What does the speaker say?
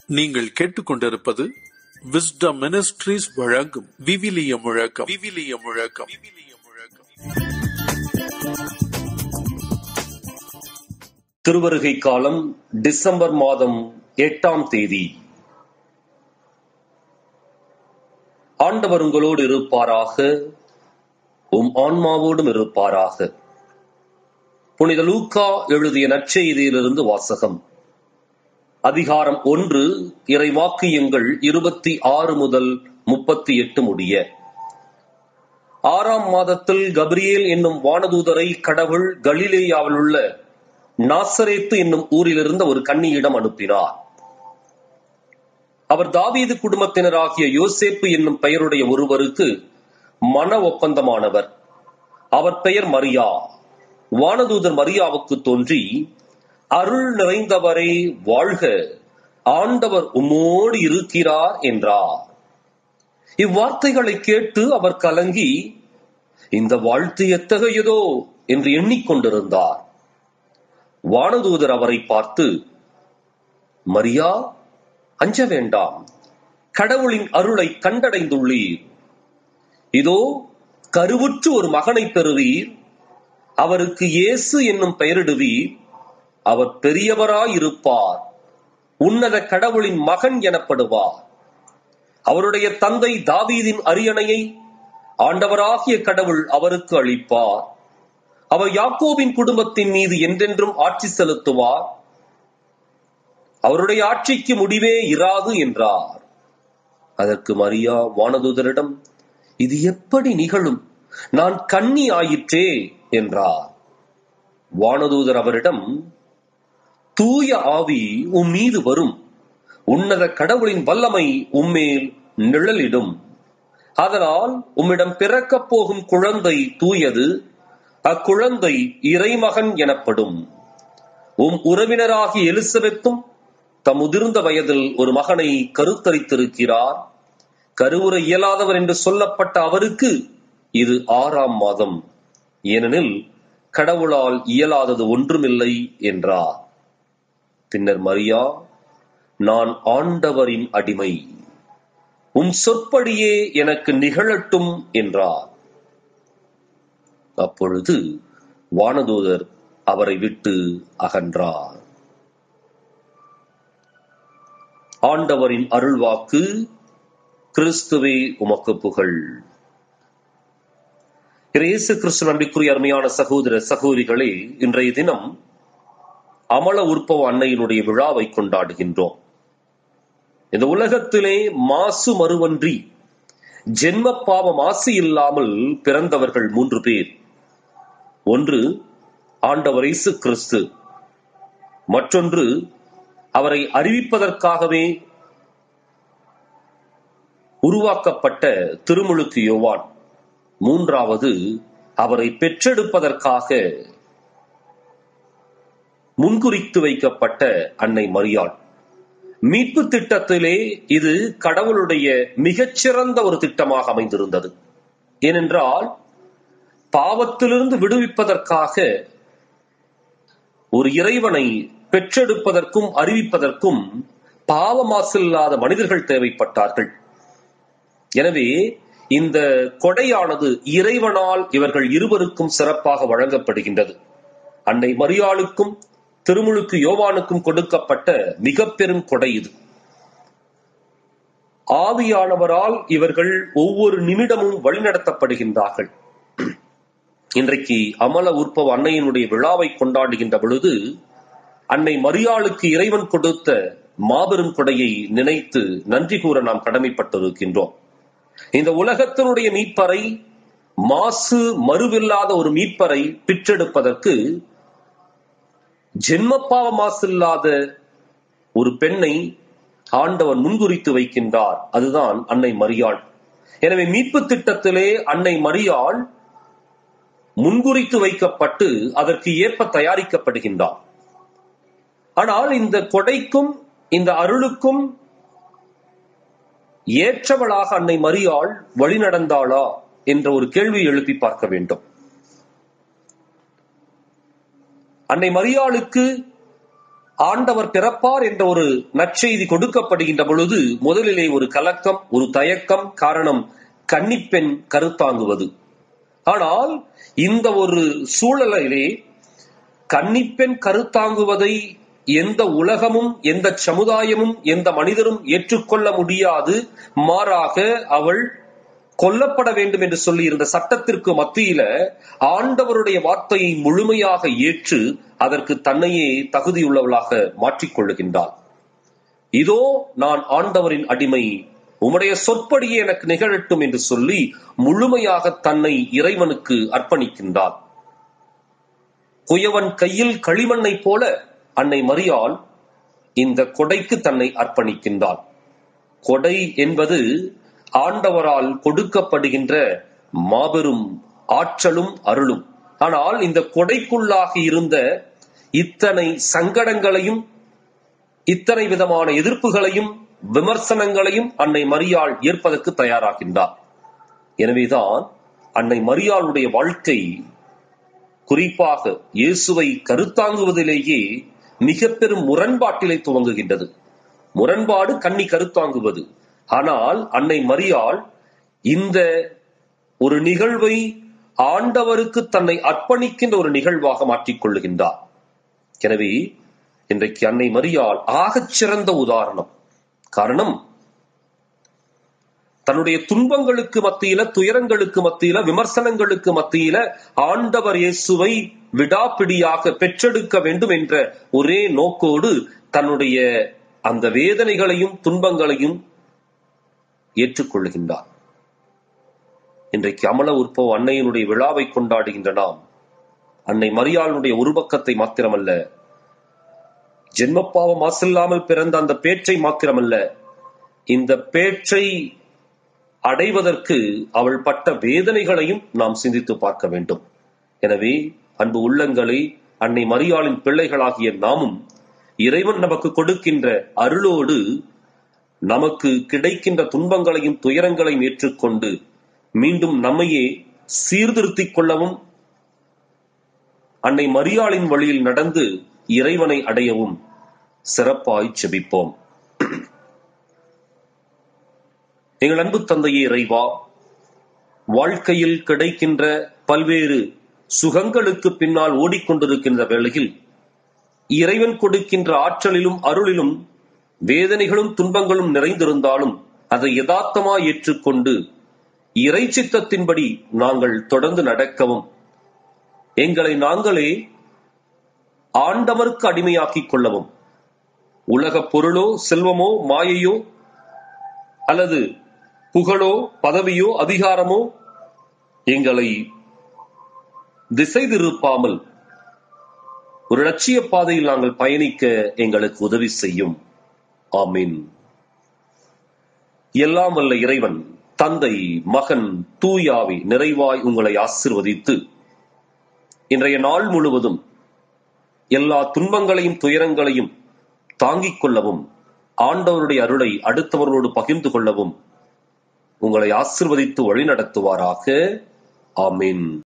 நீங்கள் கேட்டுக்கொண்டிருப்பது wisdom ministries வழங்கும் விவிலிய முழக்கம் விவிலிய முழக்கம் விவிலிய முழக்கம் திருவருகை காலம் டிசம்பர் மாதம் எட்டாம் தேதி ஆண்டவர் உங்களோடு இருப்பாராக உம் ஆன்மாவோடும் இருப்பாராக புனித லூக்கா எழுதிய நற்செய்தியிலிருந்து வாசகம் அதிகாரம் ஒன்று இறை வாக்கியங்கள் இருபத்தி ஆறு முதல் முப்பத்தி எட்டு முடிய ஆறாம் மாதத்தில் கப்ரியேல் என்னும் வானதூதரை கடவுள் கலிலேயாவில் உள்ள நாசரேத்து என்னும் ஊரிலிருந்த ஒரு கன்னியிடம் அனுப்பினார் அவர் தாவீது குடும்பத்தினராகிய யோசேப்பு என்னும் பெயருடைய ஒருவருக்கு மன ஒப்பந்தமானவர் அவர் பெயர் மரியா வானதூதர் மரியாவுக்கு தோன்றி அருள் நிறைந்தவரே வாழ்க ஆண்டவர் உம்மோடு இருக்கிறார் என்றார் இவ்வார்த்தைகளை கேட்டு அவர் கலங்கி இந்த வாழ்த்து எத்தகையதோ என்று எண்ணிக்கொண்டிருந்தார் வானதூதர் அவரை பார்த்து மரியா அஞ்ச வேண்டாம் கடவுளின் அருளை கண்டடைந்துள்ளீர் இதோ கருவுற்று ஒரு மகனை பெறுவீர் அவருக்கு இயேசு என்னும் பெயரிடுவீர் அவர் பெரியவராயிருப்பார் உன்னத கடவுளின் மகன் எனப்படுவார் அவருடைய தந்தை தாவீதின் அரியணையை ஆண்டவராகிய கடவுள் அவருக்கு அளிப்பார் அவர் யாக்கோபின் குடும்பத்தின் மீது என்றென்றும் ஆட்சி செலுத்துவார் அவருடைய ஆட்சிக்கு முடிவே இராது என்றார் அதற்கு மரியா வானதூதரிடம் இது எப்படி நிகழும் நான் கன்னி ஆயிற்றே என்றார் வானதூதர் அவரிடம் தூய ஆவி உம் மீது வரும் உன்னத கடவுளின் வல்லமை உம்மேல் நிழலிடும் அதனால் உம்மிடம் பிறக்கப் போகும் குழந்தை தூயது அக்குழந்தை இறைமகன் எனப்படும் உம் உறவினராகிய எலிசபெத்தும் தம் முதிர்ந்த வயதில் ஒரு மகனை கருத்தரித்திருக்கிறார் கருவுற இயலாதவர் என்று சொல்லப்பட்ட அவருக்கு இது ஆறாம் மாதம் ஏனெனில் கடவுளால் இயலாதது ஒன்றுமில்லை என்றார் பின்னர் மரியா நான் ஆண்டவரின் அடிமை உம் சொற்படியே எனக்கு நிகழட்டும் என்றார் அப்பொழுது வானதூதர் அவரை விட்டு அகன்றார் ஆண்டவரின் அருள்வாக்கு கிறிஸ்துவே உமக்கு புகழ் இயேசு கிறிஸ்து நம்பிக்குரிய அருமையான சகோதர சகோதரிகளே இன்றைய தினம் அமல உற்பவ அன்னையினுடைய விழாவை கொண்டாடுகின்றோம் இந்த உலகத்திலே மாசு மறுவன்றி ஜென்ம பாவ மாசு இல்லாமல் பிறந்தவர்கள் மூன்று பேர் ஒன்று ஆண்டவர் இயேசு கிறிஸ்து மற்றொன்று அவரை அறிவிப்பதற்காகவே உருவாக்கப்பட்ட திருமுழுக்கு யோவான் மூன்றாவது அவரை பெற்றெடுப்பதற்காக முன்குறித்து வைக்கப்பட்ட அன்னை மரியாள் மீட்பு திட்டத்திலே இது கடவுளுடைய மிகச்சிறந்த ஒரு திட்டமாக அமைந்திருந்தது ஏனென்றால் பாவத்திலிருந்து விடுவிப்பதற்காக ஒரு இறைவனை பெற்றெடுப்பதற்கும் அறிவிப்பதற்கும் பாவமாசில்லாத மனிதர்கள் தேவைப்பட்டார்கள் எனவே இந்த கொடையானது இறைவனால் இவர்கள் இருவருக்கும் சிறப்பாக வழங்கப்படுகின்றது அன்னை மரியாளுக்கும் திருமுழுக்கு யோவானுக்கும் கொடுக்கப்பட்ட மிக பெரும் கொடை இது ஆவியானவரால் இவர்கள் ஒவ்வொரு நிமிடமும் வழிநடத்தப்படுகின்றார்கள் இன்றைக்கு அமல உற்பவ அன்னையினுடைய விழாவை கொண்டாடுகின்ற பொழுது அன்னை மரியாளுக்கு இறைவன் கொடுத்த மாபெரும் கொடையை நினைத்து நன்றி கூற நாம் கடமைப்பட்டிருக்கின்றோம் இந்த உலகத்தினுடைய மீட்பறை மாசு மறுவில்லாத ஒரு மீட்பறை பிற்றெடுப்பதற்கு ஜென்மப்பாவ மாசு இல்லாத ஒரு பெண்ணை ஆண்டவன் முன்குறித்து வைக்கின்றார் அதுதான் அன்னை மரியாள் எனவே மீட்பு திட்டத்திலே அன்னை மரியாள் முன்குறித்து வைக்கப்பட்டு அதற்கு ஏற்ப தயாரிக்கப்படுகின்றார் ஆனால் இந்த கொடைக்கும் இந்த அருளுக்கும் ஏற்றவளாக அன்னை மரியாள் வழிநடந்தாளா என்ற ஒரு கேள்வி எழுப்பி பார்க்க வேண்டும் அன்னை மரியாளுக்கு ஆண்டவர் பிறப்பார் என்ற ஒரு நற்செய்தி கொடுக்கப்படுகின்ற பொழுது முதலிலே ஒரு கலக்கம் ஒரு தயக்கம் காரணம் கன்னிப்பெண் கருத்தாங்குவது ஆனால் இந்த ஒரு சூழலிலே கன்னிப்பெண் கருத்தாங்குவதை எந்த உலகமும் எந்த சமுதாயமும் எந்த மனிதரும் ஏற்றுக்கொள்ள முடியாது மாறாக அவள் கொல்லப்பட வேண்டும் என்று சொல்லி இருந்த சட்டத்திற்கு மத்தியில ஆண்டவருடைய வார்த்தையை முழுமையாக ஏற்று அதற்கு தன்னையே தகுதியுள்ளவளாக மாற்றிக்கொள்ளுகின்றாள் இதோ நான் ஆண்டவரின் அடிமை உம்முடைய சொற்படியே எனக்கு நிகழட்டும் என்று சொல்லி முழுமையாக தன்னை இறைவனுக்கு அர்ப்பணிக்கின்றாள் குயவன் கையில் களிமண்ணை போல அன்னை மரியாள் இந்த கொடைக்கு தன்னை அர்ப்பணிக்கின்றாள் கொடை என்பது ஆண்டவரால் கொடுக்கப்படுகின்ற மாபெரும் ஆற்றலும் அருளும் ஆனால் இந்த கொடைக்குள்ளாக இருந்த இத்தனை சங்கடங்களையும் இத்தனை விதமான எதிர்ப்புகளையும் விமர்சனங்களையும் அன்னை மரியாள் ஏற்பதற்கு தயாராகின்றார் எனவேதான் அன்னை மரியாளுடைய வாழ்க்கை குறிப்பாக இயேசுவை கருத்தாங்குவதிலேயே மிக பெரும் முரண்பாட்டிலே துவங்குகின்றது முரண்பாடு கண்ணி கருத்தாங்குவது ஆனால் அன்னை மரியாள் இந்த ஒரு நிகழ்வை ஆண்டவருக்கு தன்னை அர்ப்பணிக்கின்ற ஒரு நிகழ்வாக மாற்றிக் கொள்ளுகின்றார் எனவே இன்றைக்கு அன்னை மரியாள் ஆகச் சிறந்த உதாரணம் காரணம் தன்னுடைய துன்பங்களுக்கு மத்தியில துயரங்களுக்கு மத்தியில விமர்சனங்களுக்கு மத்தியில ஆண்டவர் இயேசுவை விடாப்பிடியாக பெற்றெடுக்க வேண்டும் என்ற ஒரே நோக்கோடு தன்னுடைய அந்த வேதனைகளையும் துன்பங்களையும் ஏற்றுக்கொள்ளுகின்றார் இன்றைக்கு அமல உற்பவ அன்னையினுடைய விழாவை கொண்டாடுகின்ற நாம் அன்னை மரியாளுடைய ஒரு பக்கத்தை மாத்திரமல்ல ஜென்மப்பாவம் மாசில்லாமல் பிறந்த அந்த பேற்றை மாத்திரமல்ல இந்த பேற்றை அடைவதற்கு அவள் பட்ட வேதனைகளையும் நாம் சிந்தித்து பார்க்க வேண்டும் எனவே அன்பு உள்ளங்களை அன்னை மரியாளின் பிள்ளைகளாகிய நாமும் இறைவன் நமக்கு கொடுக்கின்ற அருளோடு நமக்கு கிடைக்கின்ற துன்பங்களையும் துயரங்களையும் ஏற்றுக்கொண்டு மீண்டும் நம்மையே சீர்திருத்திக் கொள்ளவும் அன்னை மரியாளின் வழியில் நடந்து இறைவனை அடையவும் சிறப்பாய் செபிப்போம் எங்கள் அன்பு தந்தையே இறைவா வாழ்க்கையில் கிடைக்கின்ற பல்வேறு சுகங்களுக்கு பின்னால் ஓடிக்கொண்டிருக்கின்ற வேளையில் இறைவன் கொடுக்கின்ற ஆற்றலிலும் அருளிலும் வேதனைகளும் துன்பங்களும் நிறைந்திருந்தாலும் அதை யதார்த்தமாய் ஏற்றுக்கொண்டு இறை சித்தத்தின்படி நாங்கள் தொடர்ந்து நடக்கவும் எங்களை நாங்களே ஆண்டவருக்கு அடிமையாக்கிக் கொள்ளவும் உலக பொருளோ செல்வமோ மாயையோ அல்லது புகழோ பதவியோ அதிகாரமோ எங்களை திசை திருப்பாமல் ஒரு லட்சிய பாதையில் நாங்கள் பயணிக்க எங்களுக்கு உதவி செய்யும் ஆமீன் எல்லாம் வல்ல இறைவன் தந்தை மகன் தூயாவி நிறைவாய் உங்களை ஆசிர்வதித்து இன்றைய நாள் முழுவதும் எல்லா துன்பங்களையும் துயரங்களையும் தாங்கிக் கொள்ளவும் ஆண்டவருடைய அருளை அடுத்தவர்களோடு பகிர்ந்து கொள்ளவும் உங்களை ஆசிர்வதித்து வழிநடத்துவாராக ஆமீன்